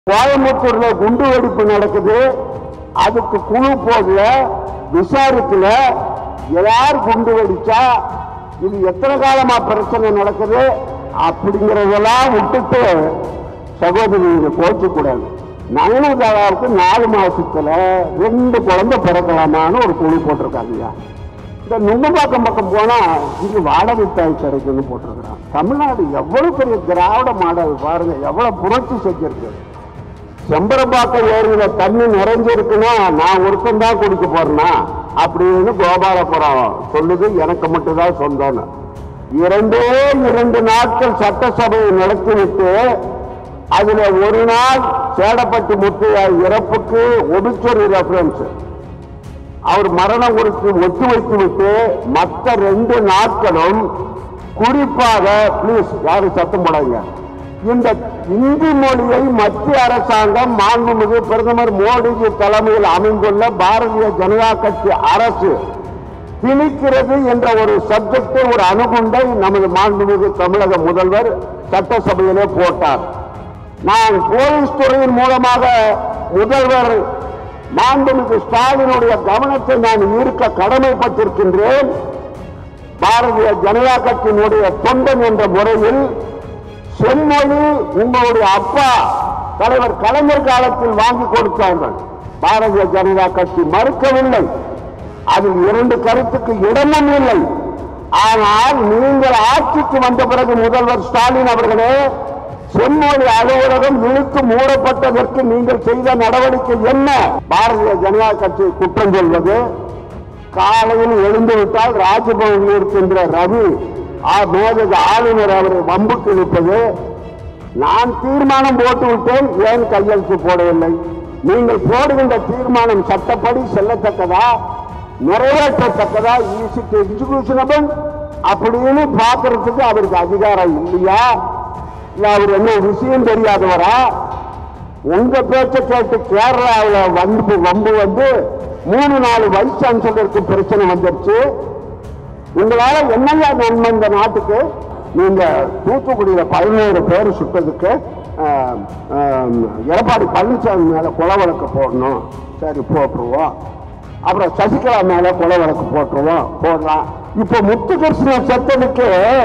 கோயம்புத்தூர்ல குண்டு வெடிப்பு நடக்குது அதுக்கு குழு போடல விசாரிக்கல யார் குண்டு வெடிச்சா இது எத்தனை காலமா பிரச்சனை நடக்குது அப்படிங்கறதெல்லாம் விட்டுட்டு சகோதரி நீங்க கோச்சு கூடாது நயனதாராவுக்கு நாலு மாசத்துல ரெண்டு குழந்தை பிறக்கலாமான்னு ஒரு குழு போட்டிருக்காங்கய்யா இந்த நுங்கம்பாக்கம் பக்கம் போனா இங்க வாடகை தாய் கிடைக்கும்னு போட்டிருக்கிறான் தமிழ்நாடு எவ்வளவு பெரிய திராவிட மாடல் பாருங்க எவ்வளவு புரட்சி செஞ்சிருக்கு செம்பரம்பாக்கம் ஏரியில தண்ணி நிறைஞ்சிருக்குன்னா நான் ஒருத்தன் தான் குடிக்க போறேனா அப்படின்னு கோபாலபுரம் சொல்லுது எனக்கு மட்டும்தான் சொந்தம்னு இரண்டே இரண்டு நாட்கள் சட்டசபையை நடத்திவிட்டு அதுல ஒரு நாள் சேடப்பட்டு முத்தையா இறப்புக்கு ஒபிச்சரி ரெஃபரன்ஸ் அவர் மரணம் குறித்து ஒத்தி வைத்து விட்டு மற்ற ரெண்டு நாட்களும் குறிப்பாக ப்ளீஸ் யாரும் சத்தம் போடாங்க இந்த இந்தி மொழியை மத்திய அரசாங்கம் மாண்புமிகு பிரதமர் மோடிஜி தலைமையில் அமைந்துள்ள பாரதிய ஜனதா கட்சி அரசு திணிக்கிறது என்ற ஒரு சப்ஜெக்டை ஒரு அணுகுண்டை நமது மாண்புமிகு தமிழக முதல்வர் சட்டசபையிலே போட்டார் நான் போலீஸ் துறையின் மூலமாக முதல்வர் மாண்புமிகு ஸ்டாலினுடைய கவனத்தை நான் ஈர்க்க கடமைப்பட்டிருக்கின்றேன் பாரதிய ஜனதா கட்சியினுடைய தொண்டன் என்ற முறையில் செம்மொழி உங்களுடைய அப்பா தலைவர் கலைஞர் காலத்தில் வாங்கி கொடுத்தார்கள் பாரதிய ஜனதா கட்சி மறுக்கவில்லை அதில் இரண்டு கருத்துக்கு இடமும் இல்லை ஆனால் நீங்கள் ஆட்சிக்கு வந்த பிறகு முதல்வர் ஸ்டாலின் அவர்களே செம்மொழி அலுவலகம் இழுத்து மூடப்பட்டதற்கு நீங்கள் செய்த நடவடிக்கை என்ன பாரதிய ஜனதா கட்சி குற்றம் சொல்வது காலையில் எழுந்து விட்டால் ராஜபவனில் இருக்கின்ற ரவி ஆ- மேதகு ஆளுநர் அவரை வம்புக்கு இழுப்பது நான் தீர்மானம் போட்டு விட்டேன் ஏன் கையெழுத்து போடவில்லை நீங்கள் போடுகின்ற தீர்மானம் சட்டப்படி செல்லத்தக்கதா நிறைவேற்றத்தக்கதா ஈஸிக்கு எக்ஸிகியூஷனபிள் அப்படின்னு பார்க்கறதுக்கு அவருக்கு அதிகாரம் இல்லையா இல்ல அவர் என்ன விஷயம் தெரியாதவரா உங்க பேச்ச கேட்டு கேரளாவில் வந்து வம்பு வந்து மூணு நாலு வைஸ் சான்சலருக்கு பிரச்சனை வந்துருச்சு உங்களால என்னங்க நன்மை இந்த நாட்டுக்கு நீங்க தூத்துக்குடியில பதினோரு பேர் சுட்டதுக்கு ஆஹ், ஆஹ், எடப்பாடி பழனிசாமி மேல கொலை வழக்கு போடணும் சரி போட்டுருவோம் அப்புறம் சசிகலா மேல கொலை வழக்கு போட்டுருவோம் போடலாம் இப்ப முத்துகிருஷ்ணன் செத்ததுக்கு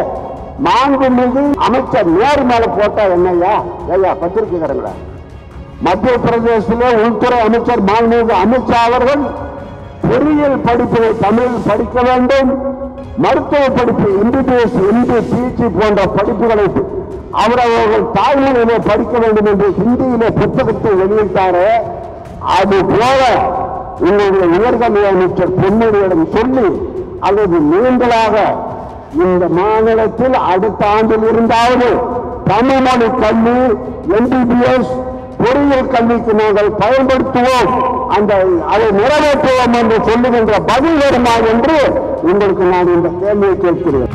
மாண்புமிகு அமைச்சர் நேரு மேல போட்டா என்னய்யா ஐயா பத்திரிகைக்காரங்களா மத்திய பிரதேசத்திலே உள்துறை அமைச்சர் மாண்புமிகு அமித்ஷா அவர்கள் பொறியியல் படிப்பினை தமிழில் படிக்க வேண்டும் மருத்துவ படிப்பு எம்பிபிஎஸ் எம்பி பிஜி போன்ற படிப்புகளை அவரவர்கள் தாய்மொழியிலே படிக்க வேண்டும் என்று ஹிந்தியிலே புத்தகத்தை வெளியிட்டாரே அது போல உங்களுடைய உயர்கல்வி அமைச்சர் பொன்முடியிடம் சொல்லி அல்லது நீங்களாக இந்த மாநிலத்தில் அடுத்த ஆண்டில் இருந்தாவது தமிழ் மொழி கல்வி எம்பிபிஎஸ் பொறியியல் கல்விக்கு நாங்கள் பயன்படுத்துவோம் அந்த அதை நிறைவேற்றுவோம் என்று சொல்லுகின்ற பதில் வருமா என்று உங்களுக்கு நான் இந்த கேள்வியை கேட்கிறேன்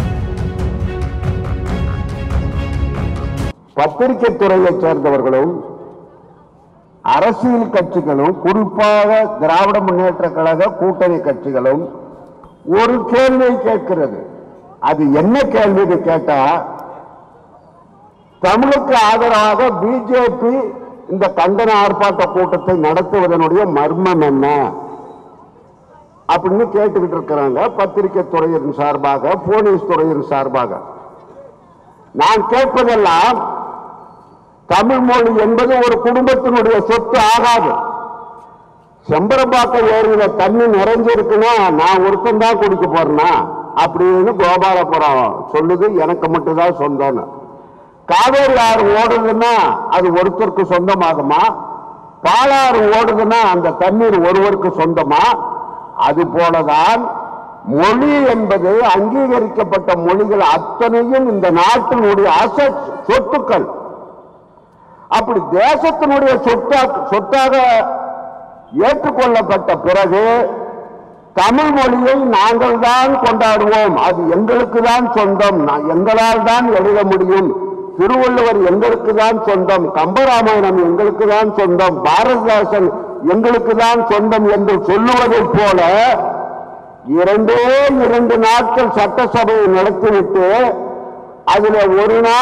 பத்திரிகை துறையைச் சேர்ந்தவர்களும் அரசியல் கட்சிகளும் குறிப்பாக திராவிட முன்னேற்ற கழக கூட்டணி கட்சிகளும் ஒரு கேள்வியை கேட்கிறது அது என்ன கேள்வின்னு கேட்டா தமிழுக்கு ஆதரவாக பிஜேபி இந்த கண்டன ஆர்ப்பாட்ட கூட்டத்தை நடத்துவதனுடைய மர்மம் என்ன அப்படின்னு கேட்டுக்கிட்டு இருக்கிறாங்க பத்திரிகை துறையின் சார்பாக போலீஸ் துறையின் சார்பாக நான் கேட்பதெல்லாம் தமிழ் மொழி என்பது ஒரு குடும்பத்தினுடைய சொத்து ஆகாது செம்பரம்பாக்கம் ஏரியில தண்ணி நிறைஞ்சிருக்குன்னா நான் ஒருத்தன் தான் குடிக்க போறேனா அப்படின்னு கோபாலபுரம் சொல்லுது எனக்கு மட்டும்தான் சொந்தம்னு காவேரி ஆறு ஓடுதுன்னா அது ஒருத்தருக்கு சொந்தமாகுமா பாலாறு ஓடுதுன்னா அந்த தண்ணீர் ஒருவருக்கு சொந்தமா அது போலதான் மொழி என்பது அங்கீகரிக்கப்பட்ட மொழிகள் அத்தனையும் இந்த நாட்டினுடைய அசட் சொத்துக்கள் அப்படி தேசத்தினுடைய சொத்தா சொத்தாக ஏற்றுக்கொள்ளப்பட்ட பிறகு தமிழ் மொழியை நாங்கள் தான் கொண்டாடுவோம் அது எங்களுக்கு தான் சொந்தம் நான் எங்களால் தான் எழுத முடியும் திருவள்ளுவர் எங்களுக்கு தான் சொந்தம் கம்பராமாயணம் எங்களுக்கு தான் சொந்தம் பாரதிதாசன் எங்களுக்கு தான் சொந்தம் என்று சொல்லுவதைப் போல இரண்டே இரண்டு நாட்கள் சட்டசபையை நடத்திவிட்டு அதுல ஒரு நாள்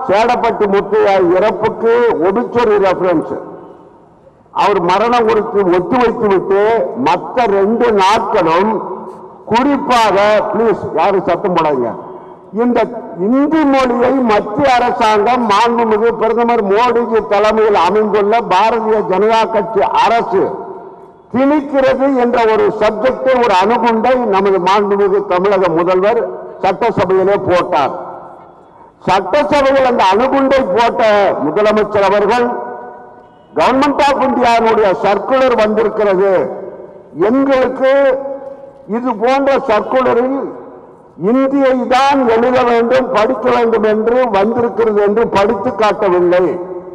சேடப்பட்டி முத்தையா இறப்புக்கு ஒபிச்சுவரி ரெஃபரன்ஸ் அவர் மரணம் குறித்து ஒத்தி வைத்து விட்டு மற்ற ரெண்டு நாட்களும் குறிப்பாக ப்ளீஸ் யாரும் சத்தம் போடாங்க இந்த இந்தி மொழியை மத்திய அரசாங்கம் மாண்புமிகு பிரதமர் மோடிஜி தலைமையில் அமைந்துள்ள பாரதிய ஜனதா கட்சி அரசு திணிக்கிறது என்ற ஒரு சப்ஜெக்டை ஒரு அணுகுண்டை நமது மாண்புமிகு தமிழக முதல்வர் சட்டசபையிலே போட்டார் சட்டசபையில் அந்த அணுகுண்டை போட்ட முதலமைச்சர் அவர்கள் கவர்மெண்ட் ஆஃப் இந்தியாவுடைய சர்க்குலர் வந்திருக்கிறது எங்களுக்கு இது போன்ற சர்க்குலரில் இந்தியை தான் எழுத வேண்டும் படிக்க வேண்டும் என்று வந்திருக்கிறது என்று படித்து காட்டவில்லை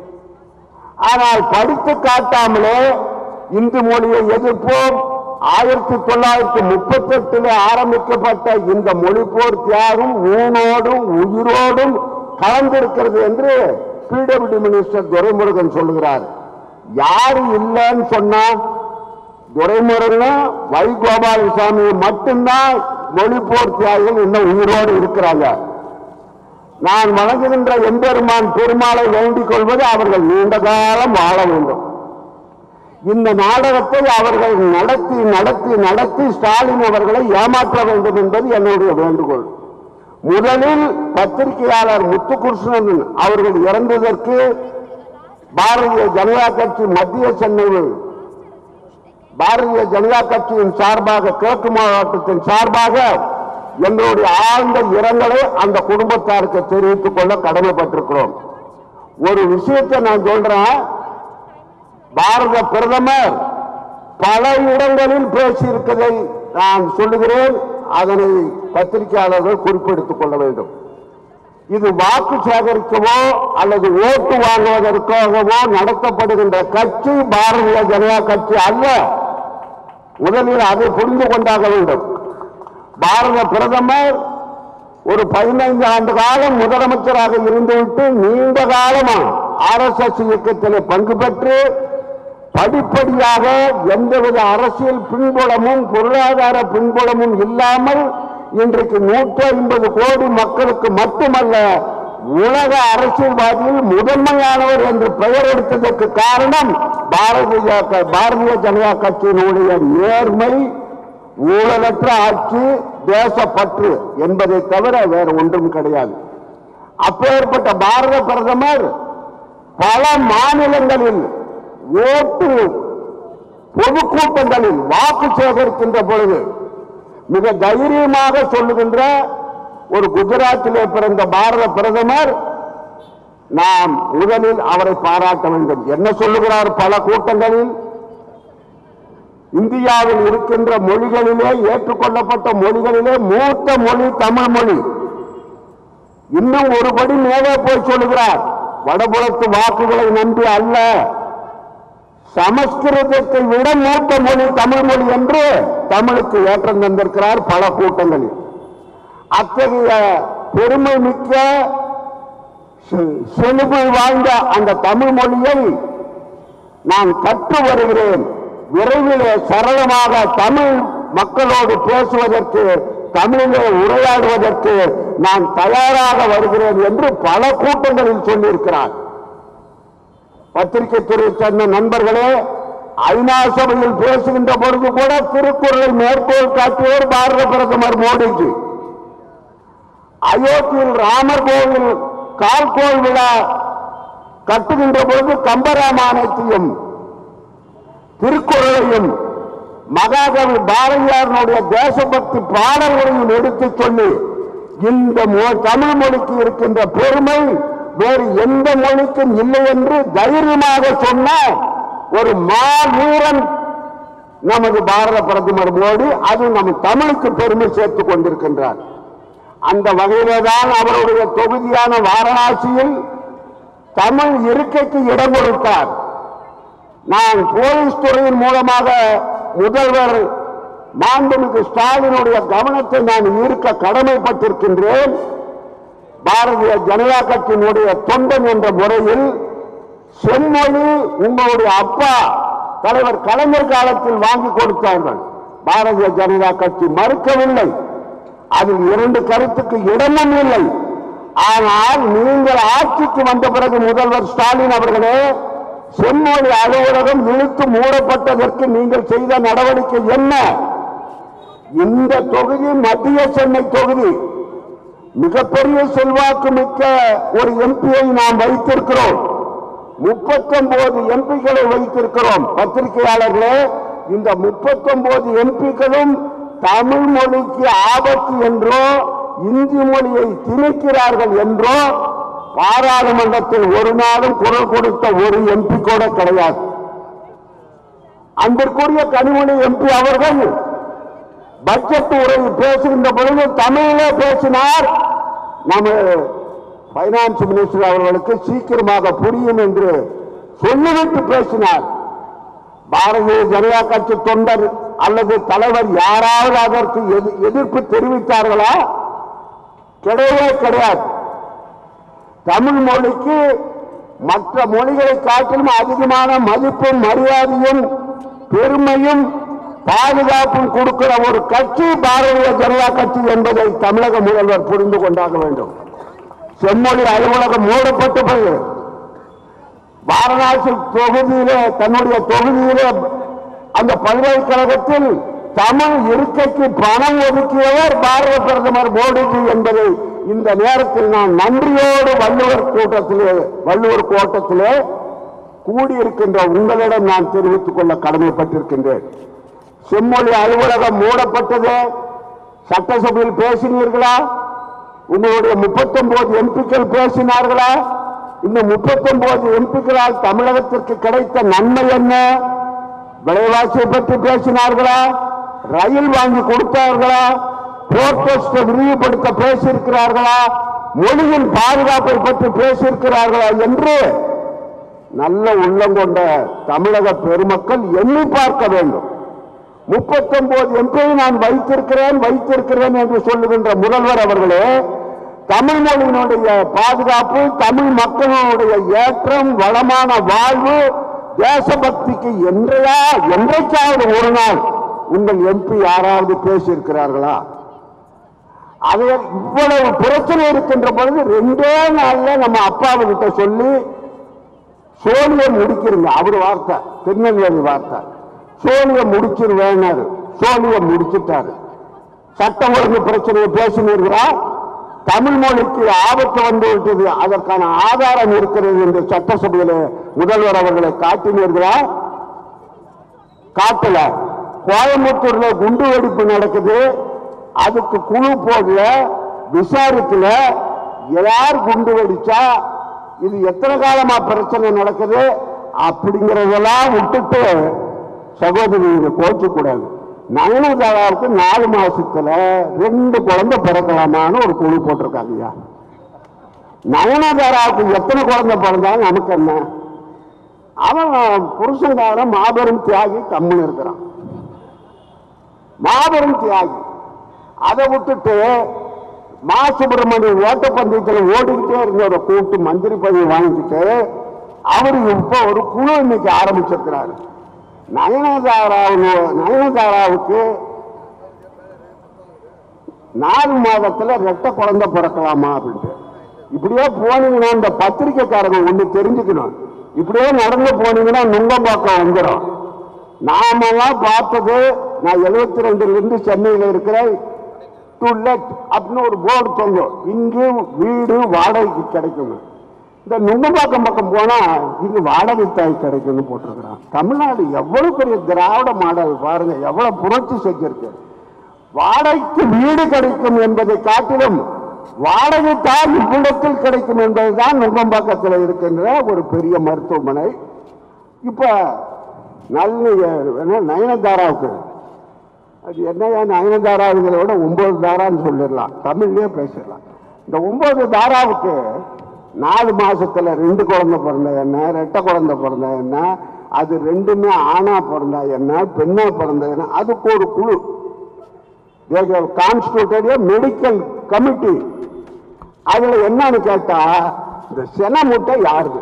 ஆனால் படித்து காட்டாமலே இந்து மொழியை எதிர்ப்போம் ஆயிரத்தி தொள்ளாயிரத்தி முப்பத்தி எட்டில் ஆரம்பிக்கப்பட்ட இந்த மொழிப்போர் தியாகம் ஊனோடும் உயிரோடும் கலந்திருக்கிறது என்று பிடபிள்யூ மினிஸ்டர் துரைமுருகன் சொல்லுகிறார் யாரு இல்லைன்னு சொன்னா துரைமுருகன் வை கோபாலசாமி மட்டும்தான் மொழிப்போர் தியாகிகள் இன்னும் உயிரோடு இருக்கிறாங்க நான் வணங்குகின்ற எம்பெருமான் பெருமாளை வேண்டிக் கொள்வது அவர்கள் நீண்ட காலம் வாழ வேண்டும் இந்த நாடகத்தை அவர்கள் நடத்தி நடத்தி நடத்தி ஸ்டாலின் அவர்களை ஏமாற்ற வேண்டும் என்பது என்னுடைய வேண்டுகோள் முதலில் பத்திரிகையாளர் முத்துகிருஷ்ணன் அவர்கள் இறந்ததற்கு பாரதிய ஜனதா கட்சி மத்திய சென்னையில் பாரதிய ஜனதா கட்சியின் சார்பாக கிழக்கு மாவட்டத்தின் சார்பாக எங்களுடைய ஆழ்ந்த இரங்கலை அந்த குடும்பத்தாருக்கு தெரிவித்துக் கொள்ள கடமைப்பட்டிருக்கிறோம் ஒரு விஷயத்தை நான் சொல்றேன் பாரத பிரதமர் பல இடங்களில் பேசியிருப்பதை நான் சொல்லுகிறேன் அதனை பத்திரிகையாளர்கள் குறிப்பெடுத்துக் கொள்ள வேண்டும் இது வாக்கு சேகரிக்கவோ அல்லது ஓட்டு வாங்குவதற்காகவோ நடத்தப்படுகின்ற கட்சி பாரதிய ஜனதா கட்சி அல்ல முதலில் அதை புரிந்து கொண்டாக வேண்டும் பாரத பிரதமர் ஒரு பதினைந்து ஆண்டு காலம் முதலமைச்சராக இருந்துவிட்டு நீண்ட காலமா ஆர்எஸ்எஸ் இயக்கத்தில் பங்கு பெற்று படிப்படியாக எந்தவித அரசியல் பின்புலமும் பொருளாதார பின்புலமும் இல்லாமல் இன்றைக்கு நூற்றி ஐம்பது கோடி மக்களுக்கு மட்டுமல்ல உலக அரசியல்வாதியில் முதன்மையானவர் என்று பெயர் எடுத்ததற்கு காரணம் பாரதிய க- பாரதிய ஜனதா கட்சியினுடைய நேர்மை ஊழலற்ற ஆட்சி தேசப்பற்று என்பதை தவிர வேற ஒன்றும் கிடையாது அப்பேற்பட்ட பாரத பிரதமர் பல மாநிலங்களில் ஓட்டு பொதுக்கூட்டங்களில் வாக்கு சேகரிக்கின்ற பொழுது மிக தைரியமாக சொல்லுகின்ற ஒரு குஜராத்திலே பிறந்த பாரத பிரதமர் நாம் முதலில் அவரை பாராட்ட வேண்டும் என்ன சொல்லுகிறார் பல கூட்டங்களில் இந்தியாவில் இருக்கின்ற மொழிகளிலே ஏற்றுக்கொள்ளப்பட்ட மொழிகளிலே மூத்த மொழி தமிழ் மொழி இன்னும் ஒருபடி மேலே போய் சொல்லுகிறார் வடபுறத்து வாக்குகளை நம்பி அல்ல சமஸ்கிருதத்தை விட மூத்த மொழி தமிழ் மொழி என்று தமிழுக்கு ஏற்றம் தந்திருக்கிறார் பல கூட்டங்களில் அத்தகைய பெருமை மிக்க செ- செழுமை வாழ்ந்த அந்த தமிழ் மொழியை நான் கற்று வருகிறேன் விரைவிலே சரளமாக தமிழ் மக்களோடு பேசுவதற்கு தமிழிலே உரையாடுவதற்கு நான் தயாராக வருகிறேன் என்று பல கூட்டங்களில் சொல்லியிருக்கிறார் பத்திரிகை துறை சேர்ந்த நண்பர்களே ஐநா சபையில் பேசுகின்ற பொழுது கூட திருக்குறளை மேற்கோள் காட்டியவர் பாரத பிரதமர் மோடிஜி அயோத்தியில் ராமர் கோவில் கால்கோள் விழா கட்டுகின்ற பொழுது கம்பராமாயணத்தையும் திருக்குறளையும் மகாகவி பாரதியாரனுடைய தேசபக்தி பாடல்களையும் எடுத்துச் சொல்லி இந்த மொ- தமிழ் மொழிக்கு இருக்கின்ற பெருமை வேறு எந்த மொழிக்கும் இல்லை என்று தைரியமாக சொன்ன ஒரு மாவீரன் நமது பாரத பிரதமர் மோடி அது நம் தமிழுக்கு பெருமை சேர்த்துக் கொண்டிருக்கின்றார் அந்த வகையிலே தான் அவருடைய தொகுதியான வாரணாசியில் தமிழ் இருக்கைக்கு இடம் கொடுத்தார் நான் போலீஸ் துறையின் மூலமாக முதல்வர் மாண்புமிகு ஸ்டாலினுடைய கவனத்தை நான் ஈர்க்க கடமைப்பட்டிருக்கின்றேன் பாரதிய ஜனதா கட்சியினுடைய தொண்டன் என்ற முறையில் செம்மொழி உங்களுடைய அப்பா தலைவர் கலைஞர் காலத்தில் வாங்கி கொடுத்தார்கள் பாரதிய ஜனதா கட்சி மறுக்கவில்லை அதில் இரண்டு கருத்துக்கு இடமும் இல்லை ஆனால் நீங்கள் ஆட்சிக்கு வந்த பிறகு முதல்வர் ஸ்டாலின் அவர்களே செம்மொழி அலுவலகம் இழுத்து மூடப்பட்டதற்கு நீங்கள் செய்த நடவடிக்கை என்ன இந்த தொகுதி மத்திய சென்னை தொகுதி மிகப்பெரிய செல்வாக்கு மிக்க ஒரு எம்பியை நாம் வைத்திருக்கிறோம் முப்பத்தொன்பது எம்பிக்களை வைத்திருக்கிறோம் பத்திரிகையாளர்களே இந்த முப்பத்தொன்பது எம்பிக்களும் தமிழ் மொழிக்கு ஆபத்து என்றோ இந்தி மொழியை திணிக்கிறார்கள் என்றோ பாராளுமன்றத்தில் ஒரு நாளும் குரல் கொடுத்த ஒரு எம்பி கூட கிடையாது அன்பிற்குரிய கனிமொழி எம்பி அவர்கள் பட்ஜெட் உரை பேசுகின்ற பொழுது தமிழிலே பேசினார் நம்ம பைனான்ஸ் மினிஸ்டர் அவர்களுக்கு சீக்கிரமாக புரியும் என்று சொல்லிவிட்டு பேசினார் பாரதிய ஜனதா கட்சி தொண்டர் அல்லது தலைவர் யாராவது அதற்கு எதி- எதிர்ப்பு தெரிவித்தார்களா கிடையவே கிடையாது தமிழ் மொழிக்கு மற்ற மொழிகளை காட்டிலும் அதிகமான மதிப்பும் மரியாதையும் பெருமையும் பாதுகாப்பும் கொடுக்கிற ஒரு கட்சி பாரதிய ஜனதா கட்சி என்பதை தமிழக முதல்வர் புரிந்து கொண்டாக வேண்டும் செம்மொழி அலுவலகம் மூடப்பட்டு போய் வாரணாசி தொகுதியிலே தன்னுடைய தொகுதியிலே அந்த பல்கலைக்கழகத்தில் தமிழ் இருக்கைக்கு பணம் ஒதுக்கியவர் பாரத பிரதமர் மோடிஜி என்பதை இந்த நேரத்தில் நான் நன்றியோடு வள்ளுவர் கூட்டத்திலே வள்ளுவர் கோட்டத்திலே கூடியிருக்கின்ற உங்களிடம் நான் தெரிவித்துக் கொள்ள கடமைப்பட்டிருக்கின்றேன் செம்மொழி அலுவலகம் மூடப்பட்டது சட்டசபையில் பேசினீர்களா உங்களுடைய 39 எம்பிக்கள் பேசினார்களா இந்த 39 எம்பிக்களால் தமிழகத்திற்கு கிடைத்த நன்மை என்ன விலைவாசியை பற்றி பேசினார்களா ரயில் வாங்கி கொடுத்தார்களா போர்டெஸ்ட் விரிவுபடுத்த பேசியிருக்கிறார்களா மொழியின் பாதுகாப்பை பற்றி பேசியிருக்கிறார்களா என்று நல்ல உள்ளம் கொண்ட தமிழக பெருமக்கள் எண்ணி பார்க்க வேண்டும் முப்பத்தொன்பது எம்பியை நான் வைத்திருக்கிறேன் வைத்திருக்கிறேன் என்று சொல்லுகின்ற முதல்வர் அவர்களே தமிழ் மொழியினுடைய பாதுகாப்பு தமிழ் மக்களுடைய ஏற்றம் வளமான வாழ்வு தேசபக்திக்கு என்றையா என்றைக்காவது ஒரு நாள் உங்கள் எம்பி யாராவது பேசியிருக்கிறார்களா அதை இவ்வளவு பிரச்சனை இருக்கின்ற பொழுது ரெண்டே நாள்ல நம்ம அப்பாவுகிட்ட சொல்லி சோழியை முடிக்கிறீங்க அவர் வார்த்தை திருநெல்வேலி வார்த்தை சோழியை முடிச்சிருவேன்னாரு சோழியை முடிச்சிட்டாரு சட்டம் ஒழுங்கு பிரச்சனையை பேசினீர்களா தமிழ் மொழிக்கு ஆபத்து வந்து விட்டது அதற்கான ஆதாரம் இருக்கிறது என்று சட்டசபையில முதல்வர் அவர்களை காட்டினீர்களா காட்டல கோயம்புத்தூர்ல குண்டு வெடிப்பு நடக்குது அதுக்கு குழு போடல விசாரிக்கல யார் குண்டு வெடிச்சா இது எத்தனை காலமா பிரச்சனை நடக்குது அப்படிங்கறதெல்லாம் விட்டுட்டு சகோதரி இங்க கோச்சு கூடாது நயனதாராவுக்கு நாலு மாசத்துல ரெண்டு குழந்தை பிறக்கலாமான்னு ஒரு குழு போட்டிருக்காங்கய்யா நயனதாராவுக்கு எத்தனை குழந்தை பிறந்தாலும் நமக்கு என்ன அவன் புருஷன்காரன் மாபெரும் தியாகி கம்முன்னு இருக்கிறான் மாபெரும் தியாகி அதை விட்டுட்டு மா சுப்பிரமணியன் ஓட்டப்பந்தயத்தில் ஓடிக்கிட்டே இருந்தவரை கூப்பிட்டு மந்திரி பதவி வாங்கிக்கிட்டு அவரு இப்ப ஒரு குழு இன்னைக்கு ஆரம்பிச்சிருக்கிறாரு நயனதாராவு நயனதாராவுக்கு நாலு மாதத்துல ரெட்ட குழந்தை பிறக்கலாமா அப்படின்ட்டு இப்படியே போனீங்கன்னா இந்த பத்திரிக்கைக்காரங்க ஒண்ணு தெரிஞ்சுக்கணும் இப்படியே நடந்து போனீங்கன்னா நுங்கம்பாக்கம் வந்துடும் நாமெல்லாம் பார்த்தது நான் எழுபத்தி ரெண்டுல இருந்து சென்னையில இருக்கிறேன் டு லெட் அப்படின்னு ஒரு போர்டு தொங்கும் இங்கேயும் வீடு வாடகைக்கு கிடைக்கும் இந்த நுங்கம்பாக்கம் பக்கம் போனா இங்க வாடகை தாய் கிடைக்கும்னு போட்டிருக்கிறான் தமிழ்நாடு எவ்வளவு பெரிய திராவிட மாடல் பாருங்க எவ்வளவு புரட்சி செஞ்சிருக்கு வாடகைக்கு வீடு கிடைக்கும் என்பதை காட்டிலும் வாடகை தாய் இவ்விடத்தில் கிடைக்கும் என்பதுதான் நுங்கம்பாக்கத்தில் இருக்கின்ற ஒரு பெரிய மருத்துவமனை இப்ப நல்ல என்ன, நயனதாராவுக்கு அது என்னையா நயனதாராவுங்களை விட ஒன்பது தாரான்னு சொல்லிடலாம் தமிழ்லயே பேசிடலாம் இந்த ஒன்பது தாராவுக்கு நாலு மாசத்துல ரெண்டு குழந்தை பிறந்தா என்ன ரெட்டை குழந்தை பிறந்தா என்ன அது ரெண்டுமே ஆணா பிறந்தா என்ன பெண்ணா பிறந்தா என்ன அதுக்கு ஒரு குழு கான்ஸ்டியூட்டட் மெடிக்கல் கமிட்டி அதுல என்னன்னு கேட்டா இந்த சென முட்டை யாருது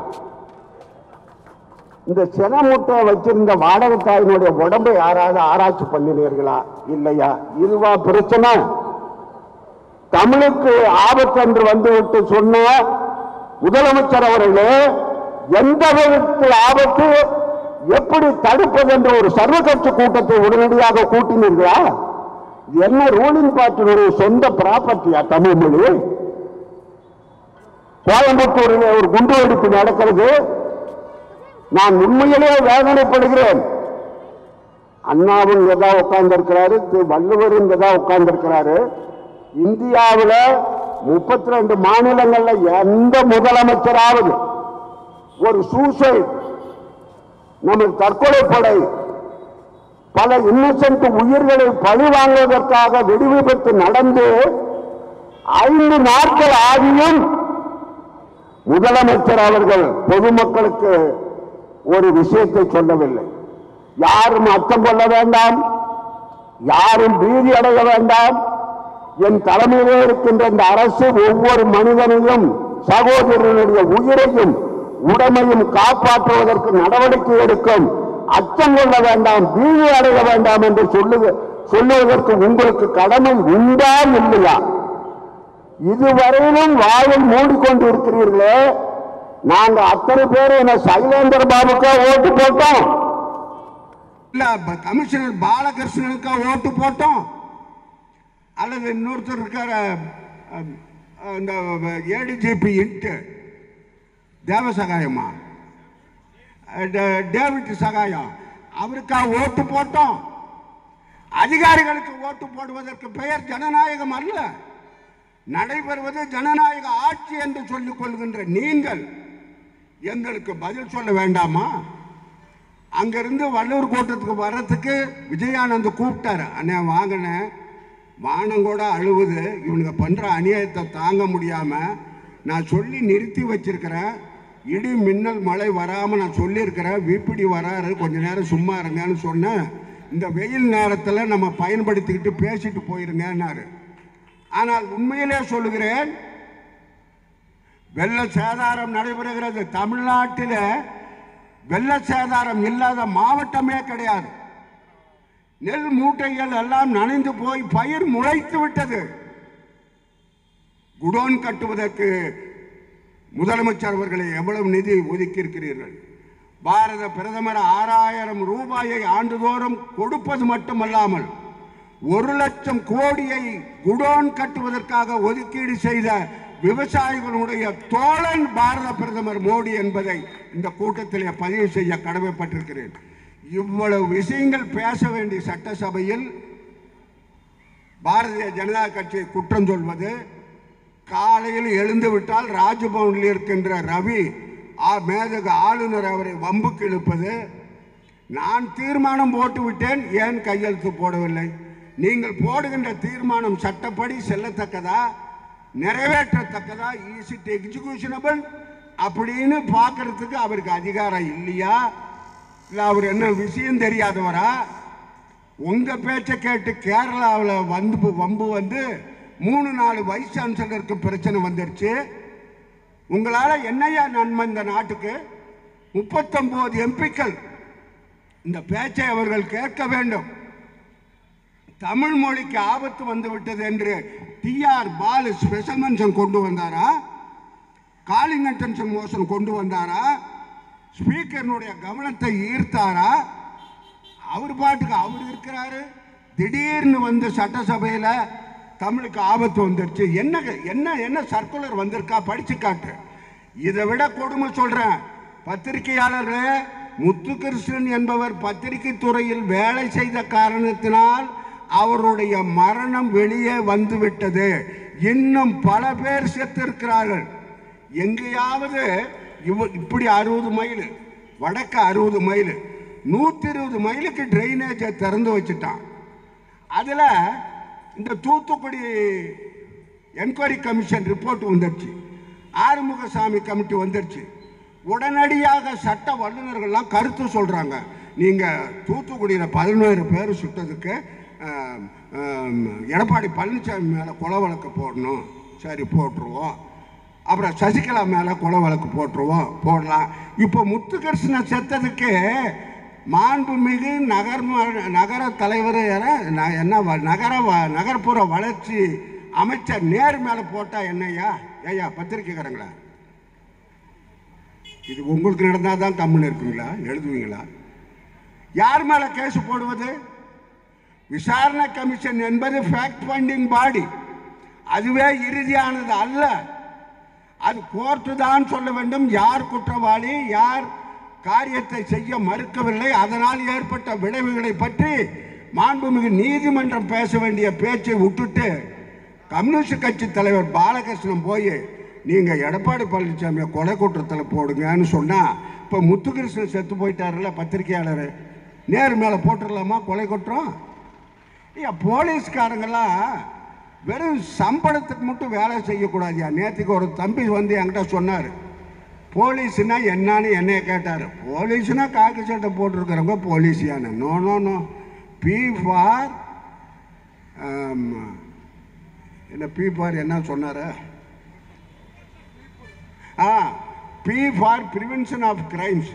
இந்த சென முட்டை வச்சிருந்த வாடகை தாயினுடைய உடம்பை யாராவது ஆராய்ச்சி பண்ணினீர்களா இல்லையா இதுவா பிரச்சனை தமிழுக்கு ஆபத்து என்று வந்துவிட்டு சொன்ன முதலமைச்சர் அவர்களே எந்த விதத்தில் ஆபத்து எப்படி தடுப்பது என்ற ஒரு சர்வகட்சி கூட்டத்தை உடனடியாக கூட்டினீர்களா இது என்ன ரூலிங் பார்ட்டியினுடைய சொந்த ப்ராப்பர்ட்டியா தமிழ் மொழி கோயம்புத்தூரில் ஒரு குண்டு வெடிப்பு நடக்கிறது நான் உண்மையிலே வேதனைப்படுகிறேன் அண்ணாவும் எதா உட்கார்ந்திருக்கிறாரு திரு வள்ளுவரும் எதா உட்கார்ந்திருக்கிறாரு இந்தியாவில் முப்பத்தி ரெண்டு மாநிலங்கள்ல எந்த முதலமைச்சராவது ஒரு சூசைட் நமது தற்கொலை படை பல இன்னசென்ட் உயிர்களை பழி வாங்குவதற்காக வெடி விபத்து நடந்து ஐந்து நாட்கள் ஆகியும் முதலமைச்சர் அவர்கள் பொதுமக்களுக்கு ஒரு விஷயத்தை சொல்லவில்லை யாரும் அச்சம் கொள்ள வேண்டாம் யாரும் பீதி அடைய வேண்டாம் என் தலைமையிலே இருக்கின்ற இந்த அரசு ஒவ்வொரு மனிதனையும் சகோதரனுடைய உயிரையும் உடமையும் காப்பாற்றுவதற்கு நடவடிக்கை எடுக்கும் அச்சம் கொள்ள வேண்டாம் பீதி அடைய வேண்டாம் என்று சொல்லுக சொல்லுவதற்கு உங்களுக்கு கடமை உண்டா இல்லையா இதுவரையிலும் வாயை மூடிக்கொண்டு இருக்கிறீர்களே நாங்க அத்தனை பேர் என்ன சைலேந்திர பாபுக்கா ஓட்டு போட்டோம் இல்ல ப- கமிஷனர் பாலகிருஷ்ணனுக்கு ஓட்டு போட்டோம் அல்லது இன்னொருத்தர் இருக்கார அஹ், அஹ், இந்த ஏடிஜிபி இன்ட்டு தேவசகாயமா அஹ், டே- டேவிட் சகாயம் அவருக்கா ஓட்டு போட்டோம் அதிகாரிகளுக்கு ஓட்டு போடுவதற்கு பெயர் ஜனநாயகம் அல்ல நடைபெறுவது ஜனநாயக ஆட்சி என்று சொல்லிக் கொள்கின்ற நீங்கள் எங்களுக்கு பதில் சொல்ல வேண்டாமா அங்கிருந்து வள்ளூர் கோட்டத்துக்கு வர்றதுக்கு விஜயானந்த் கூப்பிட்டாரு அண்ணே வாங்கினேன் வானம் கூட அழுவுது இவனுங்க பண்ற அநியாயத்தை தாங்க முடியாம நான் சொல்லி நிறுத்தி வச்சிருக்கிறேன் இடி மின்னல் மழை வராம நான் சொல்லியிருக்கிறேன் விபிடி வராரு கொஞ்ச நேரம் சும்மா இருங்கன்னு சொன்னேன் இந்த வெயில் நேரத்தில் நம்ம பயன்படுத்திக்கிட்டு பேசிட்டு போயிருங்கன்னாரு ஆனால் உண்மையிலே சொல்லுகிறேன் வெள்ள சேதாரம் நடைபெறுகிறது தமிழ்நாட்டில் வெள்ள சேதாரம் இல்லாத மாவட்டமே கிடையாது நெல் மூட்டைகள் எல்லாம் நனைந்து போய் பயிர் முளைத்து விட்டது குடோன் கட்டுவதற்கு முதலமைச்சர் அவர்களை எவ்வளவு நிதி ஒதுக்கி இருக்கிறீர்கள் பாரத பிரதமர் ஆறாயிரம் ரூபாயை ஆண்டுதோறும் கொடுப்பது மட்டுமல்லாமல் ஒரு லட்சம் கோடியை குடோன் கட்டுவதற்காக ஒதுக்கீடு செய்த விவசாயிகளுடைய தோழன் பாரத பிரதமர் மோடி என்பதை இந்த கூட்டத்திலே பதிவு செய்ய கடமைப்பட்டிருக்கிறேன் இவ்வளவு விஷயங்கள் பேச வேண்டிய சட்டசபையில் பாரதிய ஜனதா கட்சியை குற்றம் சொல்வது காலையில் எழுந்து விட்டால் ராஜ்பவனில் இருக்கின்ற ரவி ஆ மேதக ஆளுநர் அவரை வம்புக்கு இழுப்பது நான் தீர்மானம் போட்டு விட்டேன் ஏன் கையெழுத்து போடவில்லை நீங்கள் போடுகின்ற தீர்மானம் சட்டப்படி செல்லத்தக்கதா நிறைவேற்றத்தக்கதா இஸ் இட் எக்ஸிகியூஷனபிள் அப்படின்னு பார்க்கறதுக்கு அவருக்கு அதிகாரம் இல்லையா இல்லை அவர் என்ன விஷயம் தெரியாதவரா உங்க பேச்சை கேட்டு கேரளாவில் வந்து வம்பு வந்து மூணு நாலு வைஸ் சான்சலருக்கு பிரச்சனை வந்துருச்சு உங்களால என்னையா நன்மை இந்த நாட்டுக்கு முப்பத்தொன்பது எம்பிக்கள் இந்த பேச்சை அவர்கள் கேட்க வேண்டும் தமிழ் மொழிக்கு ஆபத்து வந்து விட்டது என்று டிஆர் பாலு ஸ்பெஷல் மென்ஷன் கொண்டு வந்தாரா காலிங் அட்டென்ஷன் மோஷன் கொண்டு வந்தாரா ஸ்பீக்கர்னுடைய கவனத்தை ஈர்த்தாரா அவர் பாட்டுக்கு அவர் இருக்கிறாரு திடீர்னு வந்து சட்டசபையில் தமிழுக்கு ஆபத்து வந்துருச்சு என்ன என்ன என்ன சர்க்குலர் வந்திருக்கா படிச்சு காட்டு இதை விட கொடுமை சொல்றேன் பத்திரிகையாளர்களே முத்துகிருஷ்ணன் என்பவர் பத்திரிகை துறையில் வேலை செய்த காரணத்தினால் அவருடைய மரணம் வெளியே வந்துவிட்டது இன்னும் பல பேர் செத்திருக்கிறார்கள் எங்கேயாவது இவ இப்படி அறுபது மைல் வடக்கு அறுபது மைல் நூற்றி இருபது மைலுக்கு ட்ரைனேஜை திறந்து வச்சுட்டான் அதில் இந்த தூத்துக்குடி என்கொயரி கமிஷன் ரிப்போர்ட் வந்துருச்சு ஆறுமுகசாமி கமிட்டி வந்துருச்சு உடனடியாக சட்ட வல்லுநர்கள்லாம் கருத்து சொல்கிறாங்க நீங்கள் தூத்துக்குடியில் பதினோரு பேர் சுட்டதுக்கு ஆம், ஆம், எடப்பாடி பழனிசாமி மேலே கொலை வழக்கு போடணும் சரி போட்டுருவோம் அப்புறம் சசிகலா மேலே கொலை வழக்கு போட்டுருவோம் போடலாம் இப்போ முத்துகிருஷ்ணன் செத்ததுக்கு மாண்புமிகு நகர் நகர தலைவர் யார? ந- என்ன வ- நகர வ- நகர்ப்புற வளர்ச்சி அமைச்சர் நேர் மேல போட்டா என்னய்யா ஏய்யா பத்திரிக்கைக்காரங்களா இது உங்களுக்கு நடந்தால் தான் கம்முன்னு இருக்குங்களா எழுதுவீங்களா யார் மேல கேஸ் போடுவது விசாரணை கமிஷன் என்பது ஃபேக்ட் ஃபைண்டிங் பாடி அதுவே இறுதியானது அல்ல அது கோர்ட்டு தான் சொல்ல வேண்டும் யார் குற்றவாளி யார் காரியத்தை செய்ய மறுக்கவில்லை அதனால் ஏற்பட்ட விளைவுகளை பற்றி மாண்புமிகு நீதிமன்றம் பேச வேண்டிய பேச்சை விட்டுட்டு கம்யூனிஸ்ட் கட்சி தலைவர் பாலகிருஷ்ணன் போய் நீங்க எடப்பாடி பழனிசாமியை கொலை குற்றத்தில் போடுங்கன்னு சொன்னா இப்போ முத்துகிருஷ்ணன் செத்து போயிட்டாருல்ல பத்திரிகையாளர் நேர் மேலே போட்டுடலாமா கொலை குற்றம் ஐயா போலீஸ்காரங்கெல்லாம் வெறும் சம்பளத்துக்கு மட்டும் வேலை செய்யக்கூடாதுயா நேற்றுக்கு ஒரு தம்பி வந்து என்கிட்ட சொன்னார் போலீஸ்னா என்னன்னு என்னைய கேட்டார் போலீஸ்னா காக்கி சட்டை போட்டிருக்கிறவங்க போலீஸியானு no no no P for என்ன பி ஃபார் என்ன சொன்னார் ஆ P for prevention of crimes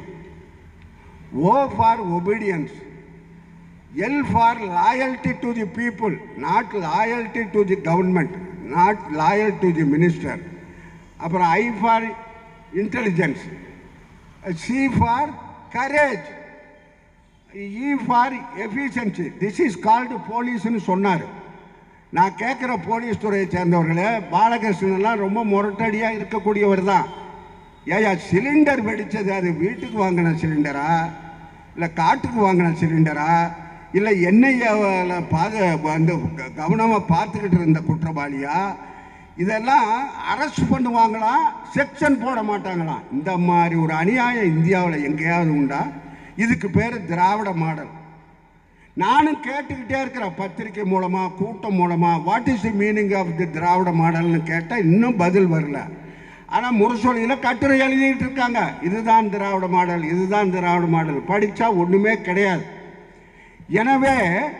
O for obedience L for loyalty to the people not loyalty to the government not loyal to the minister அப்புறம் I for intelligence C for courage E for efficiency this is called போலீஸ்னு சொன்னார் நான் கேட்குற police துறையை சேர்ந்தவர்களே பாலகிருஷ்ணன்லாம் ரொம்ப முரட்டடியாக இருக்கக்கூடியவர் தான் ஏயா சிலிண்டர் வெடிச்சது அது வீட்டுக்கு வாங்கின சிலிண்டரா இல்லை காட்டுக்கு வாங்கின சிலிண்டரா இல்லை எண்ணெயில் பாத வந்து கவனமாக பார்த்துக்கிட்டு இருந்த குற்றவாளியா இதெல்லாம் அரெஸ்ட் பண்ணுவாங்களாம் செக்ஷன் போட மாட்டாங்களாம் இந்த மாதிரி ஒரு அநியாயம் இந்தியாவில் எங்கேயாவது உண்டா இதுக்கு பேர் திராவிட மாடல் நானும் கேட்டுக்கிட்டே இருக்கிறேன் பத்திரிக்கை மூலமா கூட்டம் மூலமா what is the meaning of the Dravida மாடல்னு கேட்டால் இன்னும் பதில் வரல ஆனால் முரசொலியில் கட்டுரை எழுதிட்டு இருக்காங்க இதுதான் திராவிட மாடல் இதுதான் திராவிட மாடல் படித்தா ஒன்றுமே கிடையாது எனவே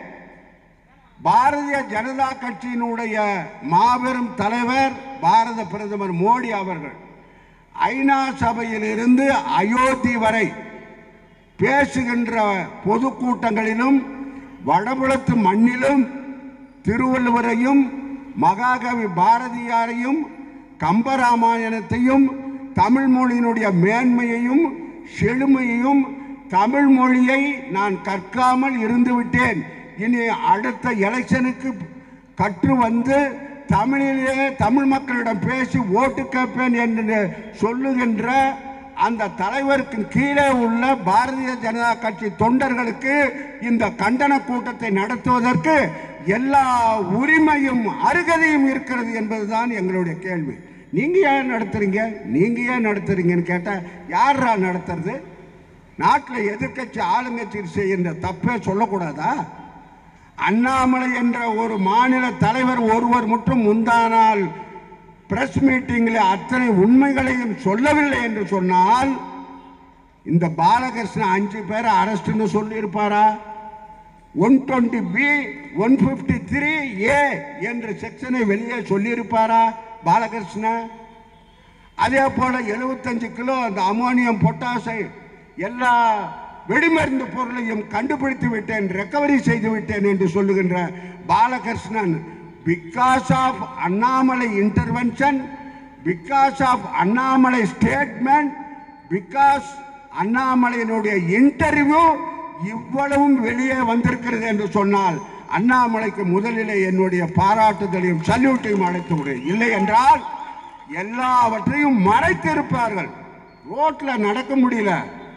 பாரதிய ஜனதா கட்சியினுடைய மாபெரும் தலைவர் பாரத பிரதமர் மோடி அவர்கள் ஐநா சபையிலிருந்து அயோத்தி வரை பேசுகின்ற பொதுக்கூட்டங்களிலும் வடபுலத்து மண்ணிலும் திருவள்ளுவரையும் மகாகவி பாரதியாரையும் கம்பராமாயணத்தையும் தமிழ் மொழியினுடைய மேன்மையையும் செழுமையையும் தமிழ் மொழியை நான் கற்காமல் இருந்து விட்டேன் இனி அடுத்த எலெக்ஷனுக்கு கற்று வந்து தமிழிலே தமிழ் மக்களிடம் பேசி ஓட்டு கேட்பேன் என்று சொல்லுகின்ற அந்த தலைவருக்கு கீழே உள்ள பாரதிய ஜனதா கட்சி தொண்டர்களுக்கு இந்த கண்டன கூட்டத்தை நடத்துவதற்கு எல்லா உரிமையும் அருகதையும் இருக்கிறது என்பதுதான் எங்களுடைய கேள்வி நீங்க ஏன் நடத்துறீங்க நீங்க ஏன் நடத்துறீங்கன்னு கேட்டா யாரா நடத்துறது நாட்டில் எதிர்க்கட்சி ஆளுங்கட்சி செய்கின்ற தப்பே சொல்லக்கூடாதா அண்ணாமலை என்ற ஒரு மாநில தலைவர் ஒருவர் மட்டும் முந்தானால் பிரஸ் மீட்டிங்கில் அத்தனை உண்மைகளையும் சொல்லவில்லை என்று சொன்னால் இந்த பாலகிருஷ்ணன் அஞ்சு பேரை அரெஸ்ட்னு சொல்லியிருப்பாரா one twenty B one fifty three A என்ற செக்ஷனை வெளியே சொல்லியிருப்பாரா பாலகிருஷ்ணன் அதே போல 75 கிலோ அந்த அமோனியம் பொட்டாசை எல்லா வெடிமருந்து பொருளையும் கண்டுபிடித்து விட்டேன் ரெக்கவரி செய்து விட்டேன் என்று சொல்லுகின்ற Balakrishnan because of Annamalai intervention because of Annamalai statement because அண்ணாமலையினுடைய இன்டர்வியூ இவ்வளவும் வெளியே வந்திருக்கிறது என்று சொன்னால் அண்ணாமலைக்கு முதலிலே என்னுடைய பாராட்டுதலையும் சல்யூட்டையும் அழைத்து விடு இல்லை என்றால் எல்லாவற்றையும் மறைத்திருப்பார்கள் ரோட்ல நடக்க முடியல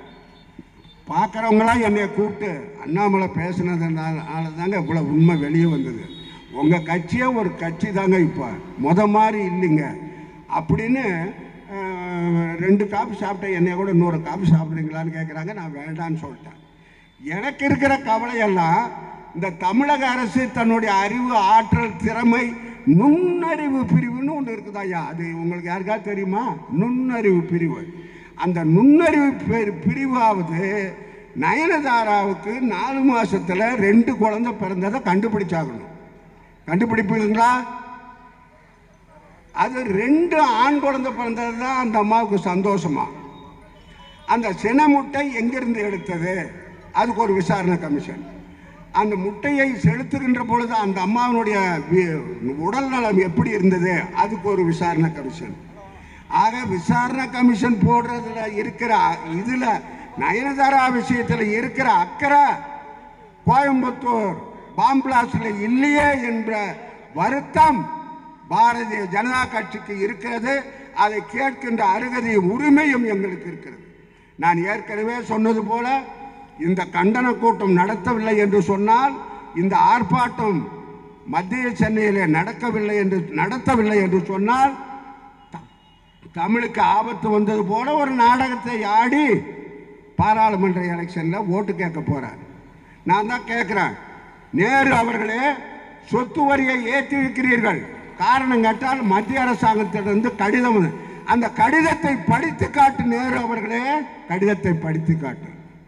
பார்க்குறவங்களாம் என்னை கூப்பிட்டு அண்ணாமலை பேசுனதுனால தாங்க இவ்வளோ உண்மை வெளியே வந்தது உங்கள் கட்சியே ஒரு கட்சி தாங்க இப்போ முத மாதிரி இல்லைங்க அப்படின்னு அஹ், ரெண்டு காப்பி சாப்பிட்டேன் என்னைய கூட இன்னொரு காப்பி சாப்பிட்றீங்களான்னு கேட்குறாங்க நான் வேண்டான்னு சொல்லிட்டேன் எனக்கு இருக்கிற கவலையெல்லாம் இந்த தமிழக அரசு தன்னுடைய அறிவு ஆற்றல் திறமை நுண்ணறிவு பிரிவுன்னு ஒன்று இருக்குதாய்யா அது உங்களுக்கு யாருக்காவது தெரியுமா நுண்ணறிவு பிரிவு அந்த நுண்ணறிவு பிரி- பிரிவாவது நயனதாராவுக்கு நாலு மாசத்துல ரெண்டு குழந்தை பிறந்ததை கண்டுபிடிச்சாகணும் கண்டுபிடிப்பீங்களா அது ரெண்டு ஆண் குழந்தை பிறந்தது தான் அந்த அம்மாவுக்கு சந்தோஷமா அந்த சினை முட்டை எங்கிருந்து எடுத்தது அதுக்கு ஒரு விசாரணை கமிஷன் அந்த முட்டையை செலுத்துகின்ற பொழுது அந்த அம்மாவினுடைய வி- உடல் நலம் எப்படி இருந்தது அதுக்கு ஒரு விசாரணை கமிஷன் ஆக விசாரணை கமிஷன் போடுறதுல இருக்கிற அ- இதுல நயனதாரா விஷயத்துல இருக்கிற அக்கறை கோயம்புத்தூர் பாம்பிளாஸ்ல இல்லையே என்ற வருத்தம் பாரதிய ஜனதா கட்சிக்கு இருக்கிறது அதை கேட்கின்ற அருகதையும் உரிமையும் எங்களுக்கு இருக்கிறது நான் ஏற்கனவே சொன்னது போல இந்த கண்டன கூட்டம் நடத்தவில்லை என்று சொன்னால் இந்த ஆர்ப்பாட்டம் மத்திய சென்னையிலே நடக்கவில்லை என்று நடத்தவில்லை என்று சொன்னால் த- தமிழுக்கு ஆபத்து வந்தது போல ஒரு நாடகத்தை ஆடி பாராளுமன்ற எலெக்ஷனில் ஓட்டு கேட்க போறார் நான் தான் கேட்குறேன் நேரு அவர்களே சொத்து வரியை ஏற்றி இருக்கிறீர்கள் காரணம் கேட்டால் மத்திய அரசாங்கத்திலிருந்து கடிதம் வந்து- அந்த கடிதத்தை படித்து காட்டு நேரு அவர்களே கடிதத்தை படித்து காட்டு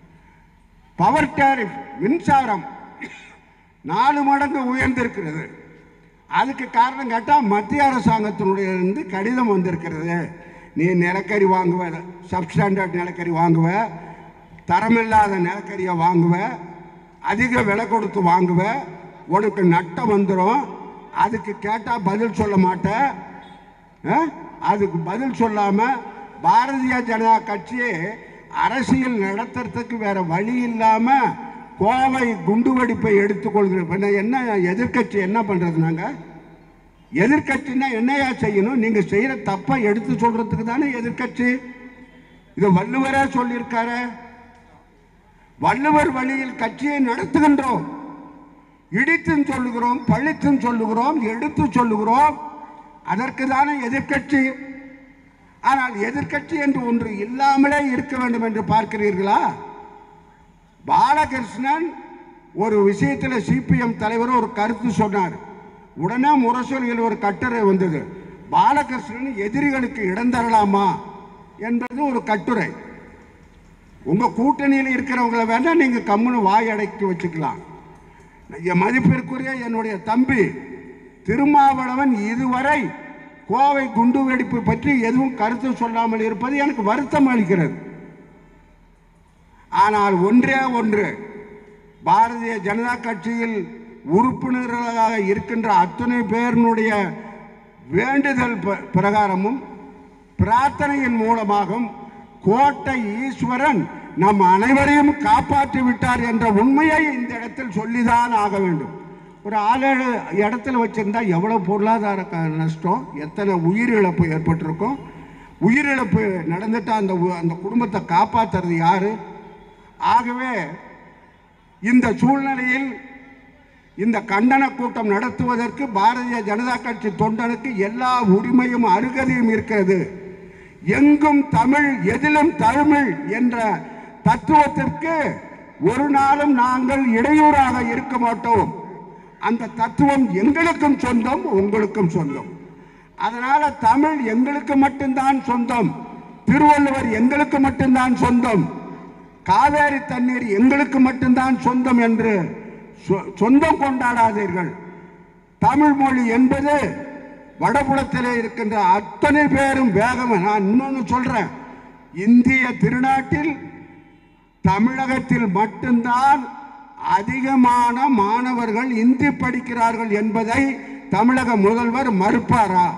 பவர் டேரிஃப் மின்சாரம் நாலு மடங்கு உயர்ந்திருக்கிறது அதுக்கு காரணம் கேட்டால் மத்திய அரசாங்கத்தினுடைய இருந்து கடிதம் வந்திருக்கிறது நீ நிலக்கரி வாங்குவ சப்ஸ்டாண்டர்ட் நிலக்கரி வாங்குவ தரமில்லாத நிலக்கரியை வாங்குவ அதிக விலை கொடுத்து வாங்குவ உனக்கு நட்டம் வந்துடும் அதுக்கு கேட்டால் பதில் சொல்ல மாட்ட ஆ? அதுக்கு பதில் சொல்லாம பாரதிய ஜனதா கட்சி அரசியல் நடத்துறதுக்கு வேற வழி இல்லாம கோவை குண்டுவெடிப்பை எடுத்துக்கொள்கிற பின்ன என்ன எதிர்க்கட்சி என்ன பண்றது நாங்க எதிர்க்கட்சின்னா என்னையா செய்யணும் நீங்க செய்யற தப்பை எடுத்து சொல்றதுக்கு தானே எதிர்க்கட்சி இது வள்ளுவரே சொல்லியிருக்காரு வள்ளுவர் வழியில் கட்சியை நடத்துகின்றோம் இடித்தும் சொல்லுகிறோம் பழித்தும் சொல்லுகிறோம் எடுத்து சொல்லுகிறோம் அதற்கு தானே எதிர்க்கட்சி ஆனால் எதிர்க்கட்சி என்று ஒன்று இல்லாமலே இருக்க வேண்டும் என்று பார்க்கிறீர்களா பாலகிருஷ்ணன் ஒரு விஷயத்தில் சிபிஎம் தலைவர் ஒரு கருத்து சொன்னார் உடனே முரசொலியில் ஒரு கட்டுரை வந்தது பாலகிருஷ்ணன் எதிரிகளுக்கு இடம் தரலாமா என்பது ஒரு கட்டுரை உங்க கூட்டணியில் இருக்கிறவங்கள வேணா நீங்க கம்முன்னு வாய் அடக்கி வச்சுக்கலாம் என் மதிப்பிற்குரிய என்னுடைய தம்பி திருமாவளவன் இதுவரை கோவை குண்டு வெடிப்பு பற்றி எதுவும் கருத்து சொல்லாமல் இருப்பது எனக்கு வருத்தம் அளிக்கிறது ஆனால் ஒன்றே ஒன்று பாரதிய ஜனதா கட்சியில் உறுப்பினர்களாக இருக்கின்ற அத்தனை பேரினுடைய வேண்டுதல் ப- பிரகாரமும் பிரார்த்தனையின் மூலமாகவும் கோட்டை ஈஸ்வரன் நம் அனைவரையும் காப்பாற்றி விட்டார் என்ற உண்மையை இந்த இடத்தில் சொல்லிதான் ஆக வேண்டும் ஒரு ஆளேழு இடத்துல வச்சிருந்தா எவ்வளவு பொருளாதார க- நஷ்டம் எத்தனை உயிரிழப்பு ஏற்பட்டிருக்கும் உயிரிழப்பு நடந்துட்டா அந்த உ- அந்த குடும்பத்தை காப்பாத்துறது யாரு ஆகவே இந்த சூழ்நிலையில் இந்த கண்டன கூட்டம் நடத்துவதற்கு பாரதிய ஜனதா கட்சி தொண்டனுக்கு எல்லா உரிமையும் அருகதையும் இருக்கிறது எங்கும் தமிழ் எதிலும் தமிழ் என்ற தத்துவத்திற்கு ஒரு நாளும் நாங்கள் இடையூறாக இருக்க மாட்டோம் அந்த தத்துவம் எங்களுக்கும் சொந்தம் உங்களுக்கும் சொந்தம் அதனால தமிழ் எங்களுக்கு மட்டும்தான் சொந்தம் திருவள்ளுவர் எங்களுக்கு மட்டும்தான் சொந்தம் காவேரி தண்ணீர் எங்களுக்கு மட்டும்தான் சொந்தம் என்று சொ- சொந்தம் கொண்டாடாதீர்கள் தமிழ் மொழி என்பது வடபுலத்திலே இருக்கின்ற அத்தனை பேரும் வேகம் நான் இன்னொன்னு சொல்றேன் இந்திய திருநாட்டில் தமிழகத்தில் மட்டும்தான் அதிகமான மாணவர்கள் இந்தி படிக்கிறார்கள் என்பதை தமிழக முதல்வர் மறுப்பாரா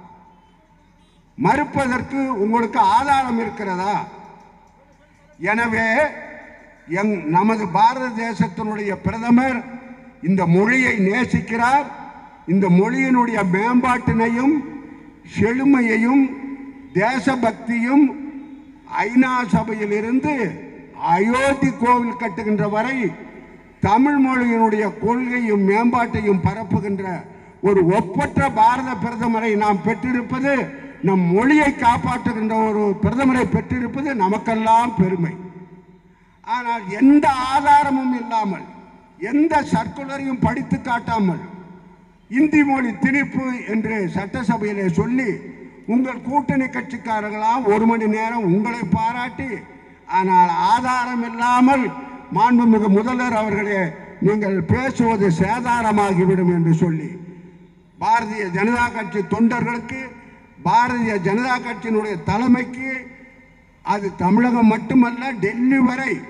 மறுப்பதற்கு உங்களுக்கு ஆதாரம் இருக்கிறதா எனவே எங் நமது பாரத தேசத்தினுடைய பிரதமர் இந்த மொழியை நேசிக்கிறார் இந்த மொழியினுடைய மேம்பாட்டினையும் செழுமையையும் தேசபக்தியும் ஐநா சபையிலிருந்து அயோத்தி கோவில் கட்டுகின்ற வரை தமிழ் மொழியினுடைய கொள்கையும் மேம்பாட்டையும் பரப்புகின்ற ஒரு ஒப்பற்ற பாரத பிரதமரை நாம் பெற்றிருப்பது நம் மொழியை காப்பாற்றுகின்ற ஒரு பிரதமரை பெற்றிருப்பது நமக்கெல்லாம் பெருமை ஆனால் எந்த ஆதாரமும் இல்லாமல் எந்த சர்க்குலரையும் படித்து காட்டாமல் இந்தி மொழி திணிப்பு என்று சட்டசபையிலே சொல்லி உங்கள் கூட்டணி கட்சிக்காரர்களாம் ஒரு மணி நேரம் உங்களை பாராட்டி ஆனால் ஆதாரம் இல்லாமல் மாண்புமிகு முதல்வர் அவர்களே நீங்கள் பேசுவது சேதாரமாகிவிடும் என்று சொல்லி பாரதிய ஜனதா கட்சி தொண்டர்களுக்கு பாரதிய ஜனதா கட்சியினுடைய தலைமைக்கு அது தமிழகம் மட்டுமல்ல டெல்லி வரை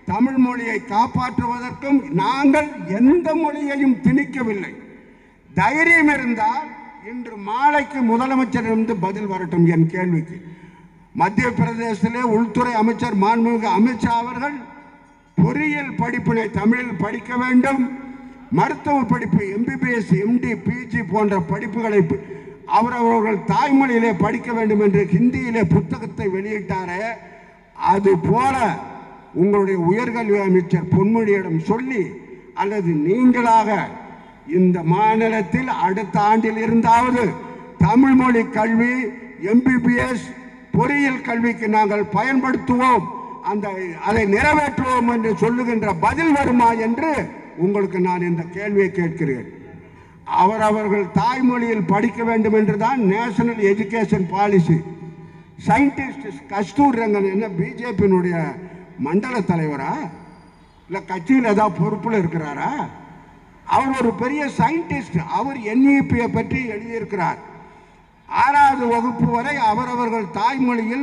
தமிழ் மொழியை காப்பாற்றுவதற்கும் நாங்கள் எந்த மொழியையும் திணிக்கவில்லை தைரியம் இருந்தால் இன்று மாலைக்கு முதலமைச்சரிடமிருந்து பதில் வரட்டும் என் கேள்விக்கு மத்திய பிரதேசத்திலே உள்துறை அமைச்சர் மாண்புமிகு அமித்ஷா அவர்கள் பொறியியல் படிப்பினை தமிழில் படிக்க வேண்டும் மருத்துவ படிப்பு எம்பிபிஎஸ் எம்டி பிஜி போன்ற படிப்புகளை ப- அவரவர்கள் தாய்மொழியிலே படிக்க வேண்டும் என்று ஹிந்தியிலே புத்தகத்தை வெளியிட்டாரே அது போல உங்களுடைய உயர்கல்வி அமைச்சர் பொன்முடியிடம் சொல்லி அல்லது நீங்களாக இந்த மாநிலத்தில் அடுத்த ஆண்டில் இருந்தாவது தமிழ் மொழி கல்வி எம்பிபிஎஸ் பொறியியல் கல்விக்கு நாங்கள் பயன்படுத்துவோம் அந்த அதை நிறைவேற்றுவோம் என்று சொல்லுகின்ற பதில் வருமா என்று உங்களுக்கு நான் இந்த கேள்வியை கேட்கிறேன் அவரவர்கள் தாய்மொழியில் படிக்க வேண்டும் என்று தான் national education policy scientist Kasturi Rangan என்ன பிஜேபியினுடைய மண்டல தலைவரா இல்லை கட்சியில் ஏதாவது பொறுப்பில் இருக்கிறாரா அவர் ஒரு பெரிய சயின்டிஸ்ட் அவர் என்இபியை பற்றி எழுதியிருக்கிறார் ஆறாவது வகுப்பு வரை அவரவர்கள் தாய்மொழியில்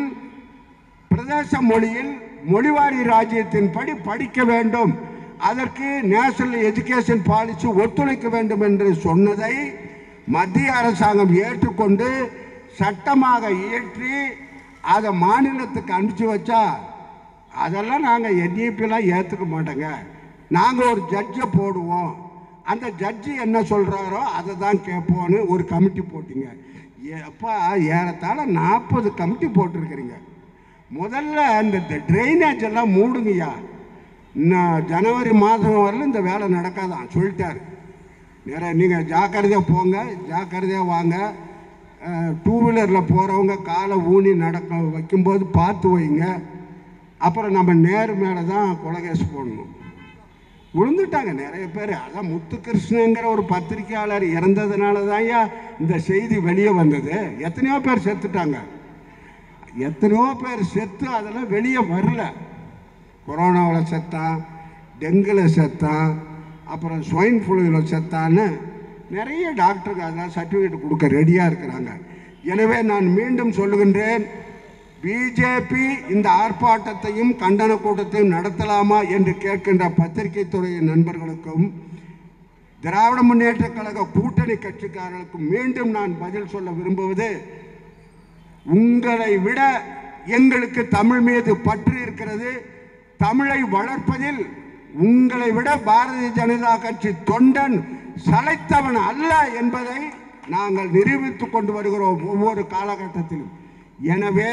பிரதேச மொழியில் மொழிவாரி ராஜ்யத்தின்படி படிக்க வேண்டும் அதற்கு நேஷனல் எஜுகேஷன் பாலிசி ஒத்துழைக்க வேண்டும் என்று சொன்னதை மத்திய அரசாங்கம் ஏற்றுக்கொண்டு சட்டமாக இயற்றி அதை மாநிலத்துக்கு அனுப்பிச்சு வச்சா அதெல்லாம் நாங்கள் என்இபிலாம் ஏற்றுக்க மாட்டோங்க நாங்கள் ஒரு ஜட்ஜை போடுவோம் அந்த ஜட்ஜி என்ன சொல்கிறாரோ அதை தான் கேட்போன்னு ஒரு கமிட்டி போட்டீங்க எப்பா ஏறத்தாழ நாற்பது கமிட்டி போட்டிருக்கிறீங்க முதல்ல இந்த ட்ரைனேஜ் எல்லாம் மூடுங்கய்யா இன்னும் ஜனவரி மாதம் வரல இந்த வேலை நடக்காதான் சொல்லிட்டாரு நிறைய நீங்கள் ஜாக்கிரதையாக போங்க ஜாக்கிரதையாக வாங்க டூ வீலரில் போகிறவங்க காலை ஊனி நடக்க வைக்கும்போது பார்த்து வைங்க அப்புறம் நம்ம நேர் மேலே தான் கொலகேஸ் போடணும் விழுந்துட்டாங்க நிறைய பேர் அதான் முத்துகிருஷ்ணங்கிற ஒரு பத்திரிக்கையாளர் இறந்ததுனால தான் இந்த செய்தி வெளியே வந்தது எத்தனையோ பேர் செத்துட்டாங்க எத்தனையோ பேர் செத்து அதெல்லாம் வெளியே வரல கொரோனாவில் செத்தான் டெங்குல செத்தான் அப்புறம் ஸ்வைன் ஃப்ளூவில் செத்தான்னு நிறைய டாக்டருக்கு அதெல்லாம் சர்டிஃபிகேட் கொடுக்க ரெடியாக இருக்கிறாங்க எனவே நான் மீண்டும் சொல்லுகின்றேன் பிஜேபி இந்த ஆர்ப்பாட்டத்தையும் கண்டன கூட்டத்தையும் நடத்தலாமா என்று கேட்கின்ற பத்திரிகை துறை நண்பர்களுக்கும் திராவிட முன்னேற்ற கழக கூட்டணி கட்சிக்காரர்களுக்கும் மீண்டும் நான் பதில் சொல்ல விரும்புவது உங்களை விட எங்களுக்கு தமிழ் மீது பற்று இருக்கிறது தமிழை வளர்ப்பதில் உங்களை விட பாரதிய ஜனதா கட்சி தொண்டன் சளைத்தவன் அல்ல என்பதை நாங்கள் நிரூபித்துக் கொண்டு வருகிறோம் ஒவ்வொரு காலகட்டத்திலும் எனவே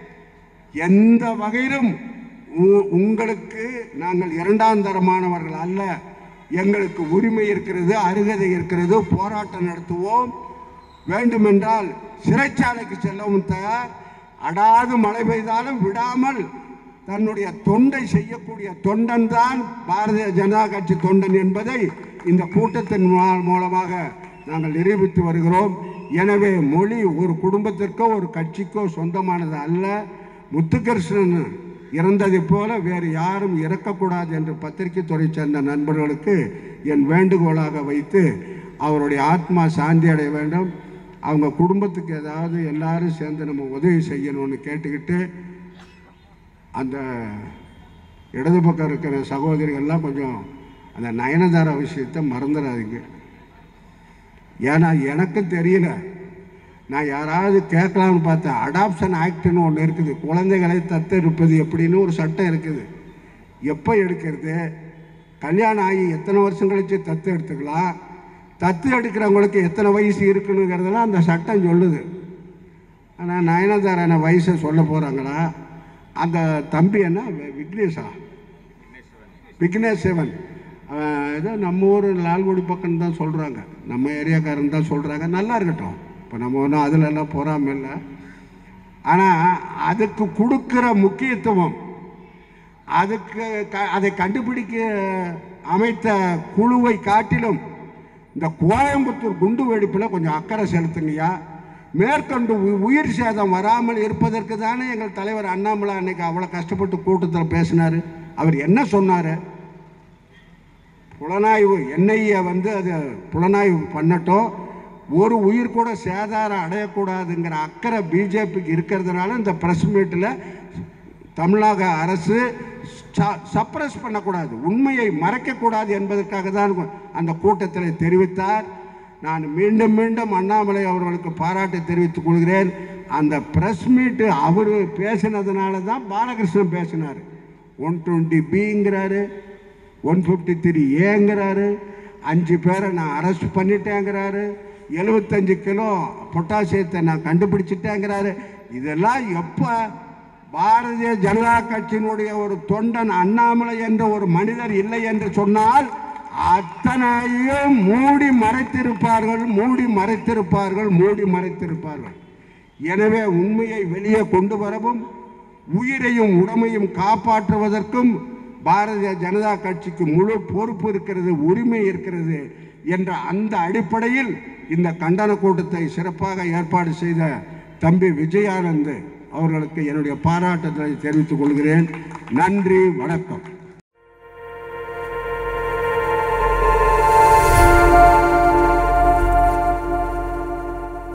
எந்த வகையிலும் உ- உங்களுக்கு நாங்கள் இரண்டாம் தரமானவர்கள் அல்ல எங்களுக்கு உரிமை இருக்கிறது அருகதை இருக்கிறது போராட்டம் நடத்துவோம் வேண்டுமென்றால் சிறைச்சாலைக்கு செல்லவும் தயார் அடாது மழை பெய்தாலும் விடாமல் தன்னுடைய தொண்டை செய்யக்கூடிய தொண்டன் தான் பாரதிய ஜனதா கட்சி தொண்டன் என்பதை இந்த கூட்டத்தின் மூ- மூலமாக நாங்கள் நிரூபித்து வருகிறோம் எனவே மொழி ஒரு குடும்பத்திற்கோ ஒரு கட்சிக்கோ சொந்தமானது அல்ல முத்துகிருஷ்ணன் இறந்ததைப் போல வேறு யாரும் இறக்கக்கூடாது என்று பத்திரிகை துறை சேர்ந்த நண்பர்களுக்கு என் வேண்டுகோளாக வைத்து அவருடைய ஆத்மா சாந்தி அடைய வேண்டும் அவங்க குடும்பத்துக்கு ஏதாவது எல்லாரும் சேர்ந்து நம்ம உதவி செய்யணும்னு கேட்டுக்கிட்டு அந்த இடது பக்கம் இருக்கிற சகோதரிகள்லாம் கொஞ்சம் அந்த நயனதாரா விஷயத்தை மறந்துடாதீங்க ஏன்னா எனக்கு தெரியல நான் யாராவது கேட்கலாம்னு பார்த்தேன் அடாப்ஷன் ஆக்ட்னு ஒன்று இருக்குது குழந்தைகளை தத்தெடுப்பது எப்படின்னு ஒரு சட்டம் இருக்குது எப்போ எடுக்கிறது கல்யாணம் ஆகி எத்தனை வருஷம் கழிச்சு தத்து எடுத்துக்கலாம் தத்து எடுக்கிறவங்களுக்கு எத்தனை வயசு இருக்குனுங்கிறதெல்லாம் அந்த சட்டம் சொல்லுது ஆனால் நயனதாரான வயசை சொல்ல போகிறாங்களா அந்த தம்பி என்ன வி- விக்னேஷா விக்னேஷ் சிவன் அவன் ஏதோ நம்ம ஊர் லால்குடி பக்கம் தான் சொல்கிறாங்க நம்ம ஏரியாக்காரன் தான் சொல்கிறாங்க நல்லா இருக்கட்டும் இப்போ நம்ம ஒன்றும் அதில் எல்லாம் பொறாம இல்லை ஆனால் அதுக்கு கொடுக்குற முக்கியத்துவம் அதுக்கு க அதை கண்டுபிடிக்க அமைத்த குழுவை காட்டிலும் இந்த கோயம்புத்தூர் குண்டு வெடிப்பில் கொஞ்சம் அக்கறை செலுத்துங்கய்யா மேற்கொண்டு உ- உயிர் சேதம் வராமல் இருப்பதற்கு தானே எங்கள் தலைவர் அண்ணாமலை அன்னைக்கு அவ்வளோ கஷ்டப்பட்டு கூட்டத்தில் பேசினார் அவர் என்ன சொன்னார் புலனாய்வு என்ஐஏ வந்து அது புலனாய்வு பண்ணட்டும் ஒரு உயிர் கூட சேதாரம் அடையக்கூடாதுங்கிற அக்கறை பிஜேபிக்கு இருக்கிறதுனால இந்த ப்ரெஸ் மீட்டில் தமிழக அரசு சப்ரஸ் பண்ணக்கூடாது உண்மையை மறைக்கக்கூடாது என்பதற்காக தான் அந்த கூட்டத்தில் தெரிவித்தார் நான் மீண்டும் மீண்டும் அண்ணாமலை அவர்களுக்கு பாராட்டு தெரிவித்துக் கொள்கிறேன் அந்த ப்ரெஸ் மீட்டு அவர் பேசினதுனால தான் பாலகிருஷ்ணன் பேசினார் ஒன் டுவெண்ட்டி பிங்கிறாரு ஒன் ஃபிஃப்டி த்ரீ ஏங்கிறாரு அஞ்சு பேரை நான் அரெஸ்ட் பண்ணிட்டேங்கிறாரு எழுபத்தஞ்சு கிலோ பொட்டாசியத்தை நான் கண்டுபிடிச்சிட்டேங்கிறாரு இதெல்லாம் எப்போ பாரதிய ஜனதா கட்சியினுடைய ஒரு தொண்டன் அண்ணாமலை என்ற ஒரு மனிதர் இல்லை என்று சொன்னால் அத்தனையும் மூடி மறைத்திருப்பார்கள் மூடி மறைத்திருப்பார்கள் மூடி மறைத்திருப்பார்கள் எனவே உண்மையை வெளியே கொண்டு வரவும் உயிரையும் உடமையும் காப்பாற்றுவதற்கும் பாரதிய ஜனதா கட்சிக்கு முழு பொறுப்பு இருக்கிறது உரிமை இருக்கிறது என்ற அந்த அடிப்படையில் இந்த கண்டன கூட்டத்தை சிறப்பாக ஏற்பாடு செய்த தம்பி விஜயானந்த் அவர்களுக்கு என்னுடைய பாராட்டுதலை தெரிவித்துக் கொள்கிறேன் நன்றி வணக்கம்